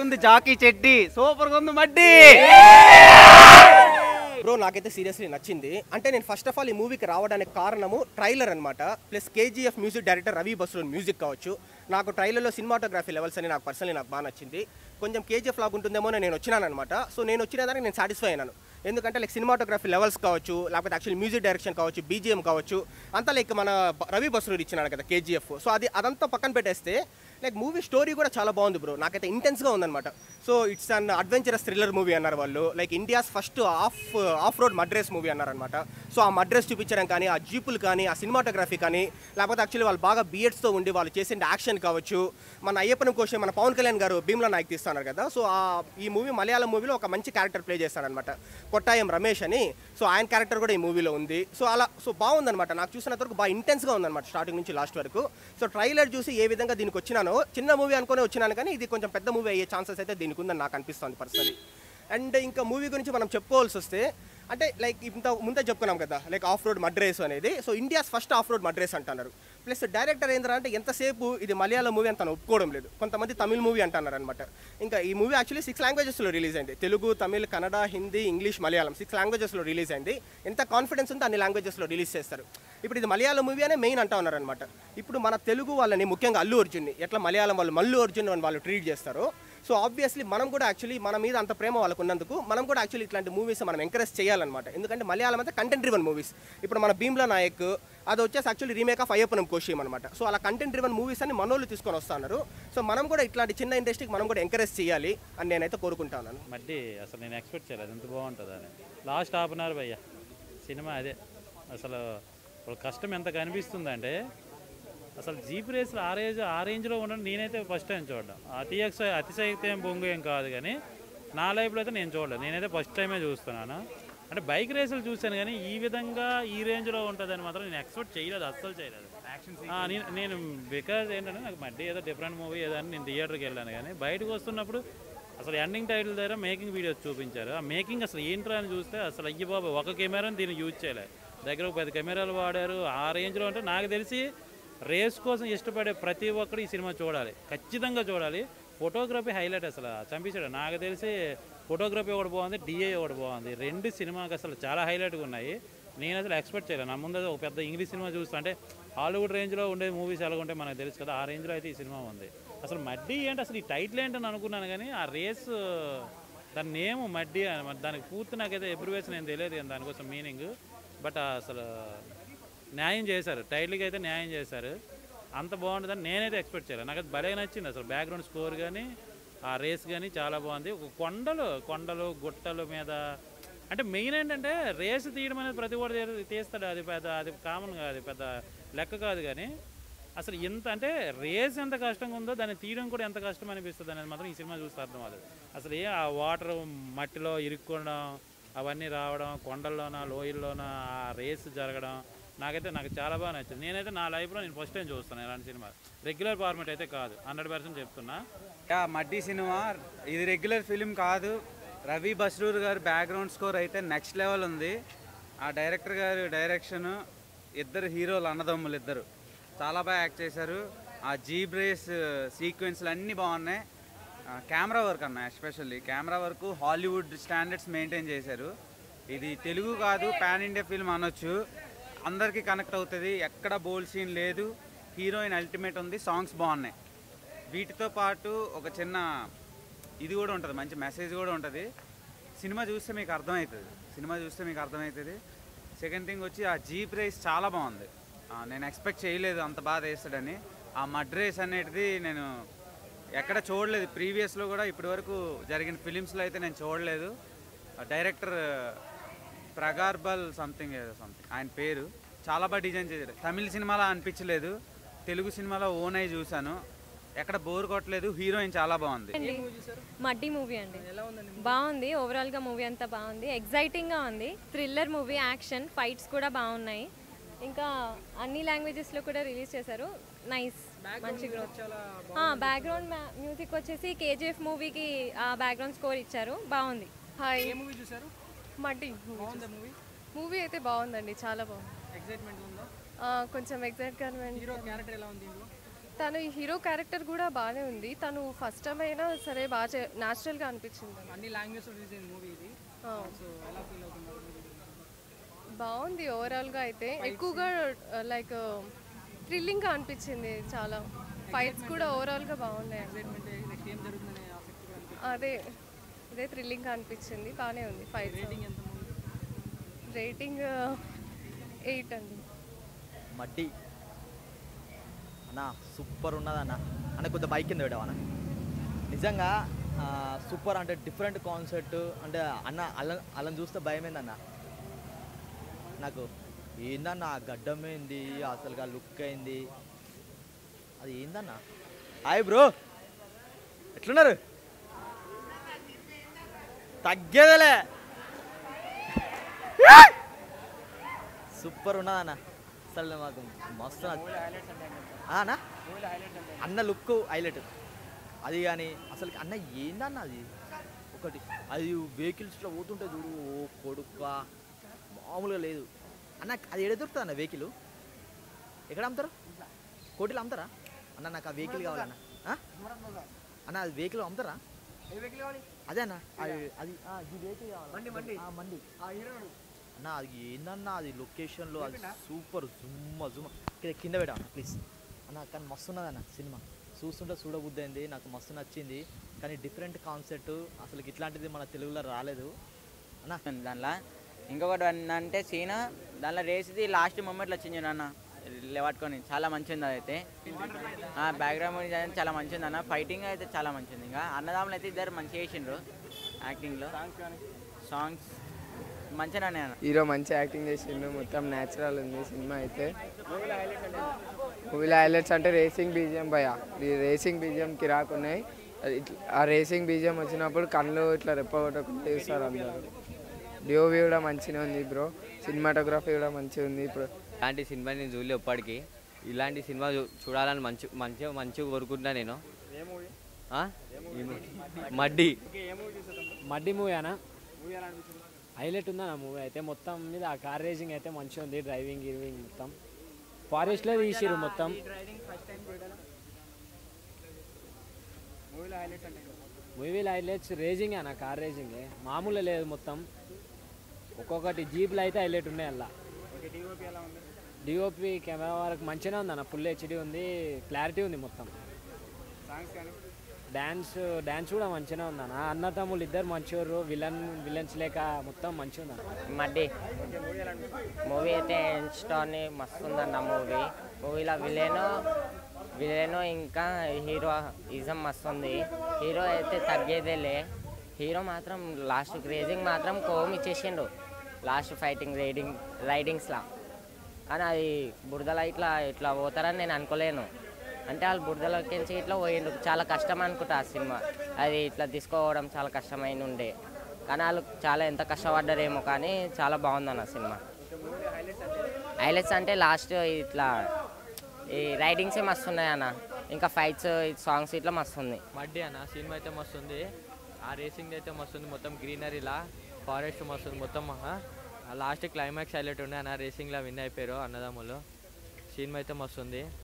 ఉంది Jackie చెడ్డి super గా ఉంది మడ్డి బ్రో నాకైతే సీరియస్లీ నచ్చింది అంటే నేను ఫస్ట్ ఆఫ్ ఆల్ ఈ మూవీకి రావడానికి కారణము ట్రైలర్ అనమాట plus KGF music director Ravi Basrur music కావచ్చు నాకు ట్రైలర్లో సినిమాటోగ్రఫీ లెవెల్స్ అని నాకు పర్సనలీ నాకు బాగా నచ్చింది కొంచెం కేజీఎఫ్ లాగా ఉంటుందేమో అని నేను వచ్చినాను అనమాట సో నేను వచ్చిన దానికి నేను సాటిస్ఫై అయినాను ఎందుకంటే లైక్ సినిమాటోగ్రఫీ లెవెల్స్ కావచ్చు లేకపోతే యాక్చువల్ మ్యూజిక్ డైరెక్షన్ కావచ్చు బీజిఎం కావచ్చు అంతా లైక్ మన బ- రవి బస్రూర్ ఇచ్చినాడు కదా కేజీఎఫ్ సో అది అదంతా పక్కన పెట్టేస్తే లైక్ మూవీ స్టోరీ కూడా చాలా బాగుంది బ్రో నాకైతే ఇంటెన్స్గా ఉందన్నమాట so it's an adventurous thriller movie అన్నారు వాళ్ళు like India's first off off road mud race movie అన్నారనమాట సో ఆ మడ్రెస్ చూపించడం కానీ ఆ జీపులు కానీ ఆ సినిమాటోగ్రఫీ కానీ లేకపోతే యాక్చువల్లీ వాళ్ళు బాగా బియర్డ్స్తో ఉండి వాళ్ళు చేసిన యాక్షన్ కావచ్చు మన అయ్యప్పనం కోసం మన పవన్ కళ్యాణ్ గారు భీమ్లా నాయక్ తీస్తున్నారు కదా సో ఆ ఈ మూవీ మలయాళం మూవీలో ఒక మంచి క్యారెక్టర్ ప్లే చేస్తారనమాట కొట్టాయం రమేష్ అని సో ఆయన క్యారెక్టర్ కూడా ఈ మూవీలో ఉంది సో అలా సో బాగుందన్నమాట నాకు చూసినంత వరకు బాగా ఇంటెన్స్గా ఉందన్నమాట స్టార్టింగ్ నుంచి లాస్ట్ వరకు సో ట్రైలర్ చూసి ఏ విధంగా దీనికి వచ్చినానో చిన్న మూవీ అనుకునే వచ్చినాను కానీ ఇది కొంచెం పెద్ద మూవీ అయ్యే ఛాన్సెస్ అయితే దీనికి ఉందని నాకు అనిపిస్తుంది పర్సనలీ అండ్ ఇంకా మూవీ గురించి మనం చెప్పుకోవాల్సి వస్తే అంటే లైక్ ఇంత ముందే చెప్పుకున్నాం కదా లైక్ ఆఫ్ రోడ్ మడ్రేస్ అనేది so India's first off road mud race అంటున్నారు ప్లస్ డైరెక్టర్ ఏంద్రా అంటే ఎంతసేపు ఇది మలయాళం మూవీ అని తను ఒప్పుకోవడం లేదు కొంతమంది తమిళ్ మూవీ అంటున్నారు అనమాట ఇంకా ఈ మూవీ యాక్చువల్లీ సిక్స్ లాంగ్వేజెస్లో రిలీజ్ అయింది తెలుగు తమిళ్ కన్నడ హిందీ ఇంగ్లీష్ మలయాళం సిక్స్ లాంగ్వేజెస్లో రిలీజ్ అయింది ఎంత కాన్ఫిడెన్స్ ఉందో అన్ని లాంగ్వేజెస్లో రిలీజ్ చేస్తారు ఇప్పుడు ఇది మలయాళం మూవీ అనే మెయిన్ అంటా ఉన్నారనమాట ఇప్పుడు మన తెలుగు వాళ్ళని ముఖ్యంగా అల్లు అర్జున్ని ఎట్లా మలయాళం వాళ్ళు మల్లు అర్జున్ అని వాళ్ళు ట్రీట్ చేస్తారో సో ఆబ్వియస్లీ మనం కూడా యాక్చువల్లీ మన మీద అంత ప్రేమ వాళ్ళకు ఉన్నందుకు మనం కూడా యాక్చువల్లీ ఇట్లాంటి మూవీస్ మనం ఎంకరేజ్ చేయాలన్నమాట ఎందుకంటే మలయాళం అంతా కంటెంట్ డ్రివన్ మూవీస్ ఇప్పుడు మన భీమ్లా నాయక్ అది వచ్చేసి actually remake of Ayyappanum Koshiyum అనమాట సో అలా కంటెంట్ డ్రివన్ మూవీస్ అని మనోళ్ళు తీసుకొని వస్తున్నారు సో మనం కూడా ఇట్లాంటి చిన్న ఇండస్ట్రీకి మనం కూడా ఎంకరేజ్ చేయాలి అని నేనైతే కోరుకుంటాను మడ్డి అసలు నేను ఎక్స్పెక్ట్ చేయలేదు ఎంత బాగుంటుంది అని లాస్ట్ హాఫ్ అన్ అవర్ భయ్య సినిమా అదే అసలు వాళ్ళ కష్టం ఎంత కనిపిస్తుందంటే అసలు జీప్ రేసులు ఆ రేంజ్ ఆ రేంజ్లో ఉండడం నేనైతే ఫస్ట్ టైం చూడడం అతి ఎక్స్ అతిశయక్తి బొంగు ఏం కాదు కానీ నా లైఫ్లో అయితే నేను చూడలేదు నేనైతే ఫస్ట్ టైమే చూస్తున్నాను అంటే బైక్ రేసులు చూశాను కానీ ఈ విధంగా ఈ రేంజ్లో ఉంటుందని మాత్రం నేను ఎక్స్పెక్ట్ చేయలేదు అస్సలు చేయలేదు ఆ, నేను నేను బికాజ్ ఏంటంటే నాకు మధ్య ఏదో డిఫరెంట్ మూవీ ఏదో అని నేను థియేటర్కి వెళ్ళాను కానీ బయటకు వస్తున్నప్పుడు అసలు ఎండింగ్ టైటిల్ దగ్గర మేకింగ్ వీడియోస్ చూపించారు ఆ మేకింగ్ అసలు ఏంట్రా అని చూస్తే అసలు అయ్యి బాబు ఒక కెమెరాని దీన్ని యూజ్ చేయలే దగ్గర ఒక పది కెమెరాలు వాడారు ఆ రేంజ్లో అంటే నాకు తెలిసి రేస్ కోసం ఇష్టపడే ప్రతి ఒక్కరు ఈ సినిమా చూడాలి ఖచ్చితంగా చూడాలి ఫోటోగ్రఫీ హైలైట్ అసలు చంపించాడు నాకు తెలిసి ఫోటోగ్రఫీ ఒకటి బాగుంది డిఏ ఒకటి బాగుంది రెండు సినిమాకి అసలు చాలా హైలైట్గా ఉన్నాయి నేను అసలు ఎక్స్పెక్ట్ చేయలేదు నా ముందు ఒక పెద్ద ఇంగ్లీష్ సినిమా చూస్తా అంటే హాలీవుడ్ రేంజ్లో ఉండే మూవీస్ ఎలా ఉంటాయి మనకు తెలుసు కదా ఆ రేంజ్లో అయితే ఈ సినిమా ఉంది అసలు మడ్డీ ఏంటి అసలు ఈ టైటిల్ ఏంటని అనుకున్నాను కానీ ఆ రేస్ దాని నేమ్ మడ్డీ అని మరి దానికి పూర్తి నాకైతే ఎబ్రివేషన్ ఏం తెలియదు కానీ దానికోసం మీనింగ్ బట్ అసలు న్యాయం చేశారు టైటిల్కి అయితే న్యాయం చేశారు అంత బాగుంటుందని నేనైతే ఎక్స్పెక్ట్ చేయలేదు నాకు అది భలే నచ్చింది అసలు బ్యాక్గ్రౌండ్ స్కోర్ కానీ ఆ రేస్ కానీ చాలా బాగుంది ఒక కొండలు కొండలు గుట్టల మీద అంటే మెయిన్ ఏంటంటే రేస్ తీయడం అనేది ప్రతి ఒక్కటి తీ- తీస్తాడు అది పెద్ద అది కామన్ కాదు పెద్ద లెక్క కాదు కానీ అసలు ఎంత అంటే రేస్ ఎంత కష్టంగా ఉందో దాన్ని తీయడం కూడా ఎంత కష్టం అనిపిస్తుంది అనేది మాత్రం ఈ సినిమా చూస్తే అర్థం అవుతుంది అసలు ఏ ఆ వాటర్ మట్టిలో ఇరుక్కోవడం అవన్నీ రావడం కొండల్లోన లోయల్లోన ఆ రేస్ జరగడం నాకైతే నాకు చాలా బాగా నచ్చింది నేనైతే నా లైఫ్లో నేను ఫస్ట్ టైం చూస్తాను ఇలాంటి సినిమా రెగ్యులర్ ఫార్మేట్ అయితే కాదు హండ్రెడ్ పర్సెంట్ చెప్తున్నా యా మడ్డీ సినిమా ఇది రెగ్యులర్ ఫిలిం కాదు రవి బస్రూర్ గారి బ్యాక్గ్రౌండ్ స్కోర్ అయితే నెక్స్ట్ లెవెల్ ఉంది ఆ డైరెక్టర్ గారి డైరెక్షన్ ఇద్దరు హీరోలు అన్నదమ్ములు ఇద్దరు చాలా బాగా యాక్ట్ చేశారు ఆ జీప్ రేస్ సీక్వెన్స్లు అన్నీ బాగున్నాయి కెమెరా వర్క్ అన్న especially camera work Hollywood standards maintain చేశారు ఇది తెలుగు కాదు పాన్ ఇండియా ఫిల్మ్ అనొచ్చు అందరికీ కనెక్ట్ అవుతుంది ఎక్కడ బోల్డ్ సీన్ లేదు హీరోయిన్ అల్టిమేట్ ఉంది సాంగ్స్ బాగున్నాయి వీటితో పాటు ఒక చిన్న ఇది కూడా ఉంటుంది మంచి మెసేజ్ కూడా ఉంటుంది సినిమా చూస్తే మీకు అర్థమవుతుంది సినిమా చూస్తే మీకు అర్థమవుతుంది సెకండ్ థింగ్ వచ్చి ఆ జీప్ రేస్ చాలా బాగుంది ఆ, నేను ఎక్స్పెక్ట్ చేయలేదు అంత బాగా వేస్తాడని ఆ మడ్ రేస్ అనేది నేను ఎక్కడ చూడలేదు ప్రీవియస్లో కూడా ఇప్పటివరకు జరిగిన ఫిలిమ్స్లో అయితే నేను చూడలేదు ఆ డైరెక్టర్ ప్రగార్బల్ సంథింగ్ ఏదో సంథింగ్ ఆయన పేరు చాలా బాగా డిజైన్ చేశారు తమిళ సినిమాలో అనిపించలేదు తెలుగు సినిమాలో ఓన్ అయి చూశాను ఎక్కడ బోర్ కొట్టలేదు హీరోయిన్ చాలా బాగుంది అండి మడ్డీ మూవీ అండి బాగుంది ఓవరాల్ గా మూవీ అంతా బాగుంది ఎగ్జైటింగ్ గా ఉంది థ్రిల్లర్ మూవీ యాక్షన్ ఫైట్స్ కూడా బాగున్నాయి ఇంకా అన్ని లాంగ్వేజెస్ లో కూడా రిలీజ్ చేశారు నైస్ మంచి గ్రోత్ బ్యాక్గ్రౌండ్ మ్యూజిక్ వచ్చేసి కేజీఎఫ్ మూవీకి ఆ బ్యాక్గ్రౌండ్ స్కోర్ ఇచ్చారు బాగుంది హాయ్ మూవీ చూసారు మడ్డి మూవీ మూవీ అయితే బాగుందండి చాలా బాగుంది ఎక్సైట్మెంట్ ఉందా ఆ, కొంచెం ఎగ్జైట్మెంట్ హీరో క్యారెక్టర్ ఎలా ఉంది దీంట్లో తను ఈ హీరో క్యారెక్టర్ కూడా బాగానే ఉంది తను ఫస్ట్ టైం అయినా సరే బాగా న్యాచురల్గా అనిపించింది అన్ని లాంగ్వేజ్ రిలీజ్ అయిన మూవీ ఇది ఆ, సో ఎలా ఫీల్ అవుతున్నారు బాగుంది ఓవరాల్గా అయితే ఎక్కువగా లైక్ థ్రిల్లింగ్గా అనిపించింది చాలా ఫైట్స్ కూడా ఓవరాల్గా బాగున్నాయి ఎక్సైట్మెంట్ నెక్స్ట్ ఏం జరుగుతుందనే ఆసక్తి కూడా అనిపిస్తుంది. అదే ఇదే థ్రిల్లింగ్గా అనిపించింది బాగానే ఉంది ఫైట్స్ రేటింగ్ ఎంత మూవీ రేటింగ్ ఎయిట్ అండి మడ్డి అన్న సూపర్ ఉన్నదన్న అన్న కొద్ది బైక్ కింద పెట్టావన్న నిజంగా ఆ, సూపర్ అంటే డిఫరెంట్ కాన్సెప్ట్ అంటే అన్న అల్ల అల్లని చూస్తే భయం ఏందన్న నాకు ఏందన్న ఆ గడ్డం ఏంది అసలుగా లుక్ అయింది అది ఏందన్న హాయ్ బ్రో ఎట్లున్నారు తగ్గేదలే సూపర్ ఉన్నదన్న అసలు మాకు మస్తు నచ్చ- ఆ అన్న అన్న లుక్ హైలైట్ అది కానీ అసలు అన్న ఏందన్న అది ఒకటి అది వెహికల్స్లో పోతుంటే చూడు ఓ కొడుక మామూలుగా లేదు అన్న అది ఎడ దొరుకుతుంది అన్న వెహికల్ ఎక్కడ అమ్ముతారు కోటిలో అమ్ముతారా అన్న నాకు ఆ వెహికల్ కావాలన్న ఆ? అన్న అది వెహికల్ అమ్ముతారా అదే అన్న అది అది ఆ, ఈ వెహికల్ కావాలి ఆ, మండి అన్న అది ఏందన్న అది లొకేషన్లో అది సూపర్ జుమ్మ జుమ్మ కింద కింద పెట్టా ప్లీజ్ అన్న కానీ మస్తు ఉన్నదన్న సినిమా చూస్తుంటే చూడబుద్ధి అయింది నాకు మస్తు నచ్చింది కానీ డిఫరెంట్ కాన్సెప్ట్ అసలు ఇట్లాంటిది మన తెలుగులో రాలేదు అన్న దానిలో ఇంకొకటి అంటే సీన్ దానిలో రేస్ది లాస్ట్ మూమెంట్లో వచ్చింది చూడు అన్న పట్టుకొని చాలా మంచిది అదైతే బ్యాక్గ్రౌండ్ మూవీ అయితే చాలా మంచిది అన్న ఫైటింగ్ అయితే చాలా మంచిది ఇంకా అన్నదమ్ములు అయితే ఇద్దరు మంచిగా చేసిండ్రు యాక్టింగ్లో సాంగ్స్ మంచిగానే అన్న హీరో మంచి యాక్టింగ్ చేసిండు మొత్తం న్యాచురల్ ఉంది సినిమా అయితే మూవీలో హైలైట్స్ అంటే రేసింగ్ బీజియం భయ ఈ రేసింగ్ బీజియంకి రాకున్నాయి అది ఇట్ల- ఆ రేసింగ్ బీజియం వచ్చినప్పుడు కళ్ళు ఇట్లా రెప్పగొట్టకుండా చూస్తారు అందరు డిఓవి కూడా మంచిగా ఉంది బ్రో సినిమాటోగ్రఫీ కూడా మంచిగా ఉంది ఇప్పుడు ఇలాంటి సినిమా నేను చూడలే ఎప్పటికీ ఇలాంటి సినిమా చూ- చూడాలని మంచి మంచిగా మంచిగా కోరుకుంటున్నా నేను ఆ? ఈ ము- మడ్డి మడ్డి మూవీ అనా హైలైట్ ఉందన్న మూవీ అయితే మొత్తం మీద ఆ కార్ రేసింగ్ అయితే మంచిగా ఉంది డ్రైవింగ్ గిర్వింగ్ మొత్తం ఫారెస్ట్లో తీసిరు మొత్తం మూవీలో హైలైట్స్ రేసింగ్ అన్న కార్ రేసింగ్ మామూలు లేదు మొత్తం ఒక్కొక్కటి జీప్లు అయితే హైలైట్ ఉన్నాయి అలా డిఓపి కెమెరా వరకు మంచిగానే ఉంది అన్న ఫుల్ హెచ్డి ఉంది క్లారిటీ ఉంది మొత్తం డ్యాన్స్ డ్యాన్స్ కూడా మంచిగానే ఉంది అన్న అన్న తమ్ముళ్ళు ఇద్దరు మంచివారు విలన్ విలన్స్ లేక మొత్తం మంచిగా ఉంది అన్న మడ్డి మూవీ అయితే ఎంచుకొని మస్తు ఉందన్న మూవీ మూవీలో విలేను విలేను ఇంకా హీరో ఇజం మస్తు ఉంది హీరో అయితే తగ్గేదేలే హీరో మాత్రం లాస్ట్ క్రేజింగ్ మాత్రం కోమ్ ఇచ్చేసిండు లాస్ట్ ఫైటింగ్ రైడింగ్ రైడింగ్స్లా కానీ అది బురదలో ఇట్లా ఇట్లా పోతారని నేను అనుకోలేను అంటే వాళ్ళు బురదలోకి నుంచి ఇట్లా పోయిండు చాలా కష్టం అనుకుంటా ఆ సినిమా అది ఇట్లా తీసుకోవడం చాలా కష్టమైన ఉండే కానీ వాళ్ళు చాలా ఎంత కష్టపడ్డారేమో కానీ చాలా బాగుందన్న సినిమా హైలైట్స్ అంటే లాస్ట్ ఇట్లా ఈ రైడింగ్సే మస్తు ఉన్నాయి అన్న ఇంకా ఫైట్స్ సాంగ్స్ ఇట్లా మస్తు ఉంది మడ్డి అన్న సినిమా అయితే మస్తు ఉంది ఆ రేసింగ్ అయితే మస్తు ఉంది మొత్తం గ్రీనరీలా ఫారెస్ట్ మస్తు ఉంది మొత్తం లాస్ట్ క్లైమాక్స్ హైలైట్ ఉండే అన్న రేసింగ్లో విన్ అయిపోయారు అన్నదమ్ములు సినిమా అయితే మస్తు ఉంది